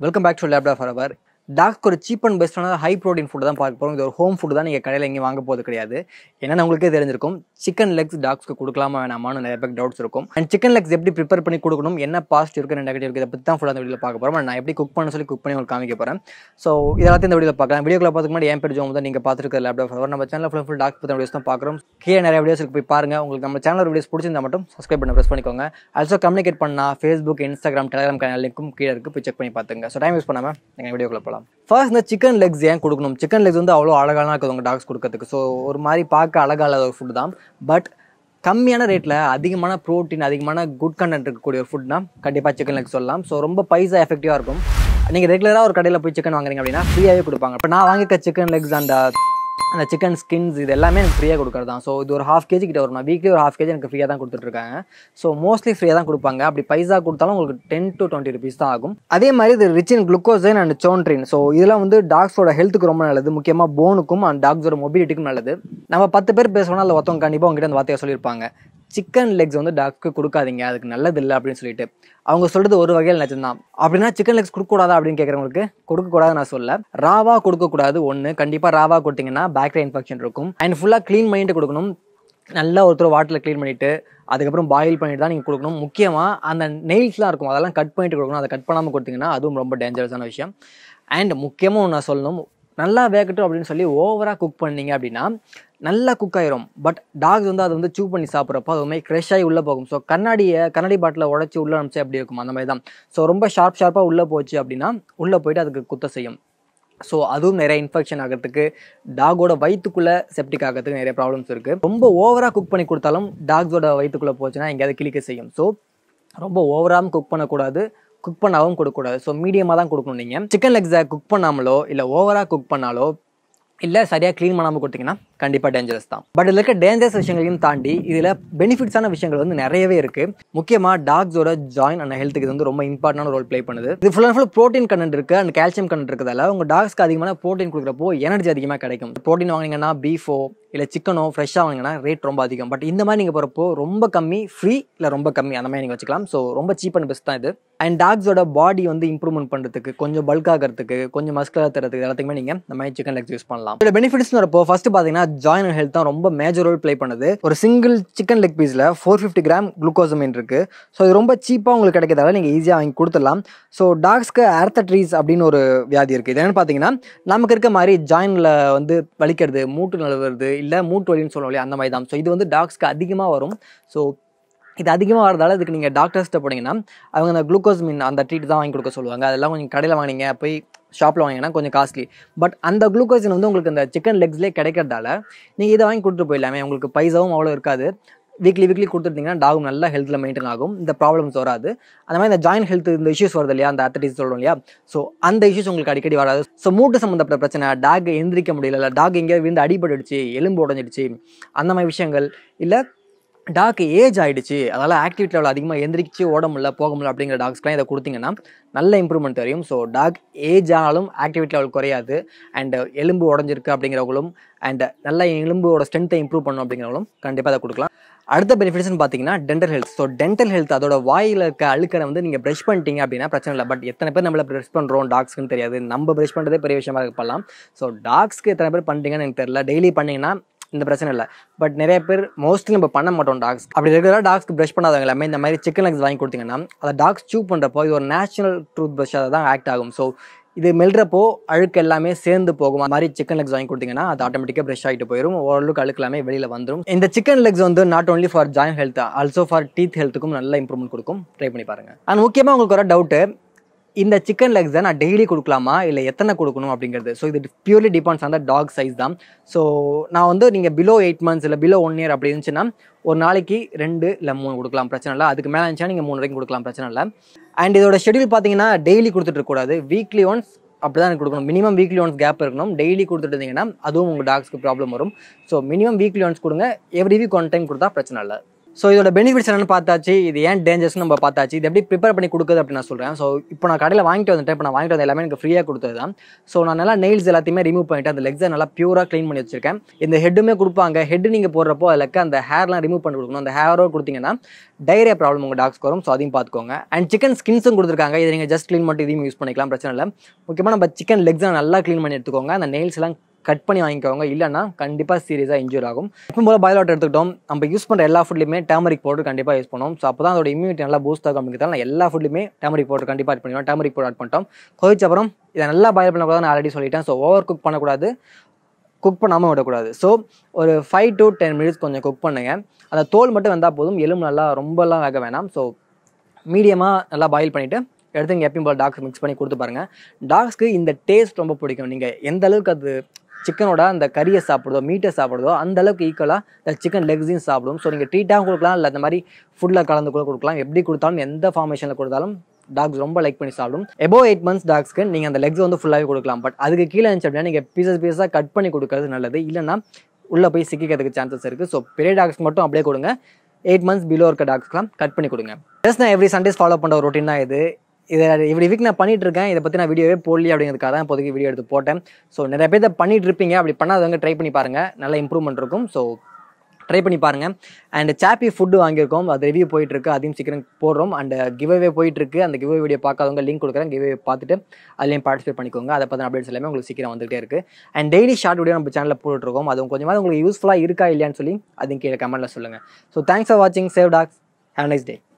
welcome back to லேப்டா ஃபார் our டாக்ஸ்க்கு ஒரு சீப் அண்ட் பெஸ்ட்டான ஹை ப்ரோட்டீன் ஃபுட் தான் பார்க்க போகிறோம் இது ஒரு ஹோம் ஃபுட் தான் நீங்கள் கடையில் எங்கேயும் வாங்க போகிறது கிடையாது என்னென்னு உங்களுக்கே தெரிஞ்சிருக்கும் சிக்கன் லெக்ஸ் டாக்ஸ்க்கு கொடுக்கலாமா வேணாமான்னு நிறைய பேருக்கு டவுட்ஸ் இருக்கும் அண்ட் சிக்கன் லெக்ஸ் எப்படி ப்ரிப்பேர் பண்ணி கொடுக்கணும் என்ன பாஸ்ட் இருக்குது என்ன நெகட்டிவ் இருக்குது இதை பற்றி தான் ஃபுல்லாக அந்த வீடியோவில் பார்க்க போகிறோம் நான் எப்படி குக் பண்ண சொல்லி குக் பண்ணி உங்களுக்கு காமிக்க போகிறேன் ஸோ இதெல்லாத்தையும் இந்த வீடியோவில் பார்க்கலாம் வீடியோக்குள்ள பார்த்துக்கு முன்னாடி என் பேர் ஜோம் தான் நீங்கள் பார்த்துருக்க லேப்டா ஃபார் நம்ம சேனல் ஃபுல் ஃபுல் டாக்ஸ் பற்றி வீடியோஸ் தான் பார்க்குறோம் கீழே நிறைய வீடியோஸ் இருக்கு போய் பாருங்கள் உங்களுக்கு நம்ம சேனல் வீடியோஸ் பிடிச்சிருந்தா மட்டும் சப்ஸ்கிரைப் பண்ண ப்ரெஸ் பண்ணிக்கோங்க ஆல்சோ கம்யூனிகேட் பண்ணால் ஃபேஸ்புக் இன்ஸ்டாகிராம் டெலிகிராம் சேனல் லிங்க்கும் கீழே இருக்குது போய் செக் பண்ணி பார்த்துங்க ஸோ டைம் யூஸ் பண்ணாமல் நீங்கள் வீடியோக்குள்ள போகலாம் ஃபர்ஸ்ட் இந்த சிக்கன் லெக்ஸ் ஏன் கொடுக்கணும் சிக்கன் லெக்ஸ் வந்து அவ்வளோ அழகான இருக்குது உங்கள் டாக்ஸ் கொடுக்கறதுக்கு ஸோ ஒரு மாதிரி பார்க்க அழகா இல்லாத ஒரு ஃபுட் தான் பட் கம்மியான ரேட்டில் அதிகமான ப்ரோட்டீன் அதிகமான குட் கண்டென்ட் இருக்கக்கூடிய ஒரு ஃபுட்னா கண்டிப்பாக சிக்கன் லெக் சொல்லலாம் ஸோ ரொம்ப பைசா எஃபெக்டிவாக இருக்கும் நீங்கள் ரெகுலராக ஒரு கடையில் போய் சிக்கன் வாங்குறீங்க அப்படின்னா ஃப்ரீயாகவே கொடுப்பாங்க இப்போ நான் வாங்கிக்க சிக்கன் லெக்ஸ் அந்த அந்த சிக்கன் ஸ்கின்ஸ் இது எல்லாமே எனக்கு ஃப்ரீயாக கொடுக்குறது தான் ஸோ இது ஒரு ஹாஃப் கேஜி கிட்ட வரும் நான் வீக்லி ஒரு ஹாஃப் கேஜி எனக்கு ஃப்ரீயாக தான் கொடுத்துட்ருக்காங்க ஸோ மோஸ்ட்லி ஃப்ரீயாக தான் கொடுப்பாங்க அப்படி பைசா கொடுத்தாலும் உங்களுக்கு டென் டு டுவெண்ட்டி ருபீஸ் தான் ஆகும் அதே மாதிரி இது rich in glucosamine and chondroitin so இதெல்லாம் வந்து டாக்ஸோட ஹெல்த்துக்கு ரொம்ப நல்லது முக்கியமாக போனுக்கும் அண்ட் டாக்ஸோட மொபிலிட்டிக்கும் நல்லது நம்ம பத்து பேர் பேசணும்னா அதில் ஒருத்தவங்க கண்டிப்பாக உங்ககிட்ட அந்த வார்த்தையை சொல்லியிருப்பாங்க சிக்கன் லெக்ஸ் வந்து டாக்ஸ்க்கு கொடுக்காதீங்க அதுக்கு நல்லது இல்லை அப்படின்னு சொல்லிட்டு அவங்க சொல்றது ஒரு வகையில் நிஜம்தான் அப்படின்னா சிக்கன் லெக்ஸ் கொடுக்கக்கூடாதா அப்படின்னு கேட்குறவங்களுக்கு கொடுக்கக்கூடாது நான் சொல்ல ராவா கொடுக்கக்கூடாது ஒன்று கண்டிப்பாக ராவா கொடுத்தீங்கன்னா பேக்டீரியா இன்ஃபெக்ஷன் இருக்கும் அண்ட் ஃபுல்லாக க்ளீன் பண்ணிட்டு கொடுக்கணும் நல்லா ஒருத்தர் வாட்டரில் க்ளீன் பண்ணிவிட்டு அதுக்கப்புறம் பாயில் பண்ணிட்டு தான் நீங்கள் கொடுக்கணும் முக்கியமாக அந்த நெயில்ஸ்லாம் இருக்கும் அதெல்லாம் கட் பண்ணிட்டு கொடுக்கணும் அதை கட் பண்ணாமல் கொடுத்தீங்கன்னா அதுவும் ரொம்ப டேஞ்சரஸான விஷயம் அண்ட் முக்கியமாக ஒன்று நான் சொல்லணும் நல்லா வேகட்டும் அப்படின்னு சொல்லி ஓவராக குக் பண்ணீங்க அப்படின்னா நல்லா குக் ஆயிரும் பட் டாக்ஸ் வந்து அதை வந்து சூ பண்ணி சாப்பிட்றப்போ அது மாதிரி க்ரெஷ் ஆகி உள்ளே போகும் ஸோ கண்ணாடியை கண்ணாடி பாட்டில் உடச்சி உள்ளே அனுப்பிச்சு அப்படி இருக்கும் அந்த மாதிரி தான் ஸோ ரொம்ப ஷார்ப் ஷார்ப்பாக உள்ளே போச்சு அப்படின்னா உள்ளே போயிட்டு அதுக்கு குத்த செய்யும் ஸோ அதுவும் நிறைய இன்ஃபெக்ஷன் ஆகிறதுக்கு டாகோட வயிற்றுக்குள்ளே செப்டிக் ஆகிறதுக்கு நிறைய ப்ராப்ளம்ஸ் இருக்குது ரொம்ப ஓவராக குக் பண்ணி கொடுத்தாலும் டாக்ஸோட வயிற்றுக்குள்ளே போச்சுன்னா எங்கேயாவது கிளிக்க செய்யும் ஸோ ரொம்ப ஓவராகவும் குக் பண்ணக்கூடாது குக் பண்ணாவும் கொடுக்கக்கூடாது ஸோ மீடியமாக தான் கொடுக்கணும் நீங்கள் சிக்கன் லெக்ஸை குக் பண்ணாமலோ இல்லை ஓவராக குக் பண்ணாலோ இல்லை சரியாக க்ளீன் பண்ணாமல் கொடுத்தீங்கன்னா கண்டிப்பாக டேஞ்சரஸ் தான் பட் இதில் இருக்க டேஞ்சரஸ் விஷயங்களையும் தாண்டி இதில் பெனிஃபிட்ஸான விஷயங்கள் வந்து நிறையவே இருக்குது முக்கியமாக டாக்ஸோட ஜாயின் அண்ட் ஹெல்த்துக்கு இது வந்து ரொம்ப இம்பார்ட்டன்டான ரோல் ப்ளே பண்ணுது இது full and full protein content இருக்குது அண்ட் கால்சியம் கண்டென்ட் இருக்கிறதால உங்கள் டாக்ஸ்க்கு அதிகமான ப்ரோட்டீன் கொடுக்குறப்போ எனர்ஜி அதிகமாக கிடைக்கும் ப்ரோட்டீன் வாங்கினீங்கன்னா பீஃபோ இல்லை சிக்கனோ ஃப்ரெஷ்ஷாக வாங்கினா ரேட் ரொம்ப அதிகம் பட் இந்த மாதிரி நீங்கள் போகிறப்போ ரொம்ப கம்மி ஃப்ரீ இல்லை ரொம்ப கம்மி அந்த மாதிரி நீங்கள் வச்சுக்கலாம் ஸோ ரொம்ப சீப் அண்ட் பெஸ்ட் தான் இது அண்ட் டாக்ஸோட பாடி வந்து இம்ப்ரூவ்மெண்ட் பண்ணுறதுக்கு கொஞ்சம் பல்க் ஆகிறதுக்கு கொஞ்சம் மஸ்கலாக தரதுக்கு எல்லாத்துக்குமே நீங்கள் இந்த மாதிரி சிக்கன் லெக்ஸ் யூஸ் பண்ணலாம் இதோட பெனிஃபிட்ஸ் வரப்போ ஃபர்ஸ்ட் பார்த்தீங்கன்னா ஜாயின் அண்ட் ஹெல்த் தான் ரொம்ப மேஜர் ரோல் ப்ளே பண்ணுது ஒரு சிங்கிள் சிக்கன் லெக் பீஸில் ஃபோர் ஃபிஃப்டி கிராம் குளுக்கோசமின் இருக்குது ஸோ இது ரொம்ப சீப்பாக உங்களுக்கு கிடைக்கிறதால நீங்கள் ஈஸியாக வாங்கி கொடுத்துடலாம் ஸோ டாக்ஸ்க்கு ஆர்த்தட்ரீஸ் அப்படின்னு ஒரு வியாதி இருக்குது இது என்னென்னு பார்த்தீங்கன்னா நமக்கு இருக்க மாதிரி ஜாயினில் வந்து வலிக்கிறது மூட்டு நழுவுறது இல்லை மூட்டு வலின்னு சொல்லுவோம் இல்லையா அந்த மாதிரி தான் ஸோ இது வந்து டாக்ஸ்க்கு அதிகமாக வரும் ஸோ இது அதிகமாக வரதால இதுக்கு நீங்கள் டாக்டர்ஸ்கிட்ட போனீங்கன்னா அவங்க அந்த குளுக்கோஸ் மீன் அந்த ட்ரீட் தான் வாங்கி கொடுக்க சொல்லுவாங்க அதெல்லாம் கொஞ்சம் கடையில் வாங்கினீங்க போய் ஷாப்பில் வாங்கினீங்கன்னா கொஞ்சம் காஸ்ட்லி பட் அந்த குளுக்கோஸின் வந்து உங்களுக்கு அந்த சிக்கன் லெக்ஸ்லேயே கிடைக்கிறதால நீங்கள் இதை வாங்கி கொடுத்துட்டு போயிடலாமே உங்களுக்கு பைசாவும் அவ்வளோ இருக்காது வீக்லி வீக்லி கொடுத்துட்டீங்கன்னா டாகும் நல்லா ஹெல்த்தில் மெயின்டைன் ஆகும் இந்த ப்ராப்ளம்ஸ் வராது அந்த மாதிரி இந்த ஜாயின் ஹெல்த் இந்த இஷ்யூஸ் வருது இல்லையா அந்த அத்தடிஸ் சொல்கிறோம் இல்லையா ஸோ அந்த இஷ்யூஸ் உங்களுக்கு அடிக்கடி வராது ஸோ மூட்டு சம்மந்தப்பட்ட பிரச்சனை டாக் எந்திரிக்க முடியல இல்லை டாக் எங்கேயாவது விழுந்து அடிபட்டுடுச்சு எலும்பு உடஞ்சிடுச்சு அந்த மாதிரி விஷயங்கள் இல்லை டாக் ஏஜ் ஆகிடுச்சு அதனால் ஆக்டிவிட்டி லெவல் அதிகமாக எந்திரிச்சு ஓட முடியல போக முடியல அப்படிங்கிற டாக்ஸ்க்குலாம் இதை கொடுத்தீங்கன்னா நல்ல இம்ப்ரூவ்மெண்ட் தெரியும் ஸோ டாக் ஏஜ் ஆனாலும் ஆக்டிவிட்டி லெவல் குறையாது அண்ட் எலும்பு உடஞ்சிருக்கு அப்படிங்கிறவங்களும் அண்ட் நல்ல எலும்போட ஸ்ட்ரென்த்தை இம்ப்ரூவ் பண்ணணும் அப்படிங்கிறவங்களும் கண்டிப்பாக அதை கொடுக்கலாம் அடுத்த பெனிஃபிட்ஸ்னு பார்த்தீங்கன்னா dental health so dental health அதோட வாயில் இருக்க அழுக்கரை வந்து நீங்கள் ப்ரஷ் பண்ணிட்டீங்க அப்படின்னா பிரச்சனை இல்லை பட் எத்தனை பேர் நம்மள ப்ரெஷ் பண்ணுறோம் டாக்ஸ்க்குன்னு தெரியாது நம்ம ப்ரஷ் பண்ணுறதே பெரிய விஷயமா இருக்கலாம் ஸோ டாக்ஸ்க்கு எத்தனை பேர் பண்ணிட்டீங்கன்னு எனக்கு தெரியல டெய்லி பண்ணிங்கன்னா இந்த பிரச்சனை இல்லை பட் நிறைய பேர் மோஸ்ட்லி நம்ம பண்ண மாட்டோம் டாக்ஸ் அப்படி ரெகுலராக டாக்ஸ்க்கு ப்ரஷ் பண்ணாதவங்க எல்லாமே இந்த மாதிரி சிக்கன் லெக்ஸ் வாங்கி கொடுத்தீங்கன்னா அதை டாக்ஸ் சூ பண்ணுறப்போ இது ஒரு நேச்சுரல் ட்ரூத் ப்ரஷ்ஷாக தான் ஆக்ட் ஆகும் ஸோ இது மெல்றப்போ அழுக்கு எல்லாமே சேர்ந்து போகும் அந்த மாதிரி சிக்கன் லெக்ஸ் வாங்கி கொடுத்தீங்கன்னா அது ஆட்டோமேட்டிக்காக ப்ரெஷ் ஆகிட்டு போயிடும் ஓரளவுக்கு அழுக்கு எல்லாமே வெளியில் வந்துடும் இந்த சிக்கன் லெக்ஸ் வந்து not only for joint health also for teeth ஹெல்த்துக்கும் நல்ல இம்ப்ரூவ்மெண்ட் கொடுக்கும் ட்ரை பண்ணி பாருங்க அண்ட் முக்கியமாக உங்களுக்கு ஒரு டவுட்டு இந்த சிக்கன் லெக்ஸை நான் டெய்லி கொடுக்கலாமா இல்லை எத்தனை கொடுக்கணும் அப்படிங்கிறது ஸோ இது purely depends on the dog size தான் ஸோ நான் வந்து நீங்கள் பிலோ எயிட் மந்த்ஸ் இல்லை பிலோ ஒன் இயர் அப்படி இருந்துச்சுன்னா ஒரு நாளைக்கு ரெண்டு இல்லை மூணு கொடுக்கலாம் பிரச்சனை இல்லை அதுக்கு மேலே இருந்துச்சுன்னா நீங்கள் மூணு வரைக்கும் கொடுக்கலாம் பிரச்சனை இல்லை அண்ட் இதோட ஷெடியூல் பார்த்தீங்கன்னா டெய்லி கொடுத்துட்டு இருக்கக்கூடாது வீக்லி ஒன்ஸ் அப்படி தான் கொடுக்கணும் மினிமம் வீக்லி ஒன்ஸ் கேப் இருக்கணும் டெய்லி கொடுத்துட்டு இருந்தீங்கன்னா அதுவும் உங்கள் டாக்ஸ்க்கு ப்ராப்ளம் வரும் ஸோ மினிமம் வீக்லி ஒன்ஸ் கொடுங்க எவ்ரி வீக் ஒன் டைம் கொடுத்தா பிரச்சனை இல்லை ஸோ இதோட பெனிஃபிட்ஸ் என்னன்னு பார்த்தாச்சு இது ஏன் டேஞ்சர்ஸ்னு நம்ம பார்த்தாச்சு இது எப்படி ப்ரிப்பேர் பண்ணி கொடுக்குது அப்படின்னு நான் சொல்கிறேன் ஸோ இப்போ நான் கடையில் வாங்கிட்டு வந்துட்டேன் இப்போ நான் வாங்கிட்டு வந்த எல்லாமே எனக்கு ஃப்ரீயாக கொடுத்தது தான் ஸோ நான் நல்லா நெயில்ஸ் எல்லாத்தையுமே ரிமூவ் பண்ணிட்டு அந்த லெக்ஸை நல்லா பியூராக க்ளீன் பண்ணி வச்சிருக்கேன் இந்த ஹெட்டுமே கொடுப்பாங்க ஹெட் நீங்கள் போடுறப்போ அதில் இருக்க அந்த ஹேர்லாம் ரிமூவ் பண்ணி கொடுக்கணும் அந்த ஹேரோ கொடுத்தீங்கன்னா டைரியா ப்ராப்ளம் உங்கள் டாக்ஸ்க்கு வரும் ஸோ அதையும் பார்த்துக்கோங்க அண்ட் சிக்கன் ஸ்கின்ஸும் கொடுத்துருக்காங்க இதை நீங்கள் ஜஸ்ட் க்ளீன் பண்ணிட்டு இதையும் யூஸ் பண்ணிக்கலாம் பிரச்சனை இல்லை முக்கியமாக நம்ம சிக்கன் லெக்ஸை நல்லா க்ளீன் பண்ணி எடுத்துக்கோங்க அந்த நெயில்ஸ் எல்லாம் கட் பண்ணி வாங்கிக்கோங்க இல்லைன்னா கண்டிப்பாக சீரியஸாக இன்ஜூர் ஆகும் இப்போ போல பாயில் வாட்டர் எடுத்துக்கிட்டோம் நம்ம யூஸ் பண்ணுற எல்லா ஃபுட்லையுமே டேமரிக் பவுடர் கண்டிப்பாக யூஸ் பண்ணுவோம் ஸோ அப்போ தான் அதோட இம்யூனிட்டி நல்லா பூஸ்ட் ஆகும் அப்படிங்கிறதால நான் எல்லா ஃபுட்லையுமே டேமரிக் பவுடர் கண்டிப்பாக ஆட் பண்ணிடுவோம் டேமரிக் பவுடர் ஆட் பண்ணிட்டோம் கொதிச்ச அப்புறம் இதை நல்லா பாயில் பண்ணக்கூடாது நான் ஆல்ரெடி சொல்லிட்டேன் ஸோ ஓவர் குக் பண்ணக்கூடாது குக் பண்ணாமல் விடக்கூடாது ஸோ ஒரு ஃபைவ் டு டென் மினிட்ஸ் கொஞ்சம் குக் பண்ணுங்க அந்த தோல் மட்டும் வந்தால் போதும் எலும்பு நல்லா ரொம்பலாம் வேக வேணாம் ஸோ மீடியமாக நல்லா பாயில் பண்ணிவிட்டு எடுத்து இங்கே எப்பயும் போல் டாக்ஸ் மிக்ஸ் பண்ணி கொடுத்து பாருங்கள் டாக்ஸ்க்கு இந்த டேஸ்ட் ரொம்ப பிடிக்கும் நீங்கள் எந்த அளவுக்கு அது சிக்கனோட அந்த கறியை சாப்பிடுதோ மீட்டை சாப்பிடுதோ அந்த அளவுக்கு ஈக்குவலாக இந்த சிக்கன் லெக்ஸையும் சாப்பிடும் ஸோ நீங்கள் ட்ரீட்டாகவும் கொடுக்கலாம் இல்லை அந்த மாதிரி ஃபுட்டில் கலந்து கூட கொடுக்கலாம் எப்படி கொடுத்தாலும் எந்த ஃபார்மேஷனில் கொடுத்தாலும் டாக்ஸ் ரொம்ப லைக் பண்ணி சாப்பிடும் எபோ எயிட் மந்த்ஸ் டாக்ஸ்க்கு நீங்கள் அந்த லெக்ஸ் வந்து ஃபுல்லாகவே கொடுக்கலாம் பட் அதுக்கு கீழே இருந்துச்சு அப்படின்னா நீங்கள் பீசஸ் பீஸாக கட் பண்ணி கொடுக்கறது நல்லது இல்லைன்னா உள்ளே போய் சிக்கிக்கிறதுக்கு சான்சஸ் இருக்குது ஸோ பெரிய டாக்ஸ்க்கு மட்டும் அப்படியே கொடுங்க எயிட் மந்த்ஸ் பிலோ இருக்க டாக்ஸ்க்குலாம் கட் பண்ணி கொடுங்க ஜஸ்ட் நான் எவ்ரி சண்டேஸ் ஃபாலோ பண்ணுற ஒரு ரொட்டீன் தான் இது இதை இப்படி வீக் நான் பண்ணிட்டு இருக்கேன் இதை பற்றி நான் வீடியோவே போடல அப்படிங்கிறதுக்காக தான் இப்போதைக்கு வீடியோ எடுத்து போட்டேன் ஸோ நிறைய பேர் இதை பண்ணிட்டு இருப்பீங்க அப்படி பண்ணாதவங்க ட்ரை பண்ணி பாருங்கள் நல்ல இம்ப்ரூவ்மெண்ட் இருக்கும் ஸோ ட்ரை பண்ணி பாருங்கள் அண்ட் சாப்பி ஃபுட்டு வாங்கியிருக்கோம் அது ரிவ்யூ போயிட்டு இருக்கு அதையும் சீக்கிரம் போடுறோம் அண்ட் கிவ்அவே போயிட்டு இருக்கு அந்த கிவ்அவே வீடியோ பார்க்காதவங்க லிங்க் கொடுக்குறேன் கிவ்அவே பார்த்துட்டு அதுலேயும் பார்ட்டிசிபேட் பண்ணிக்கோங்க அதை பற்றின அப்டேட்ஸ் எல்லாமே உங்களுக்கு சீக்கிரம் வந்துகிட்டே இருக்கு அண்ட் டெய்லி ஷார்ட் வீடியோ நம்ம சேனலில் போட்டுருக்கோம் அது கொஞ்சமாவது உங்களுக்கு யூஸ்ஃபுல்லாக இருக்கா இல்லையான்னு சொல்லி அதையும் கீழே கமெண்ட்டில் சொல்லுங்கள் ஸோ தேங்க்ஸ் ஃபார் வாட்சிங் save dogs have nice day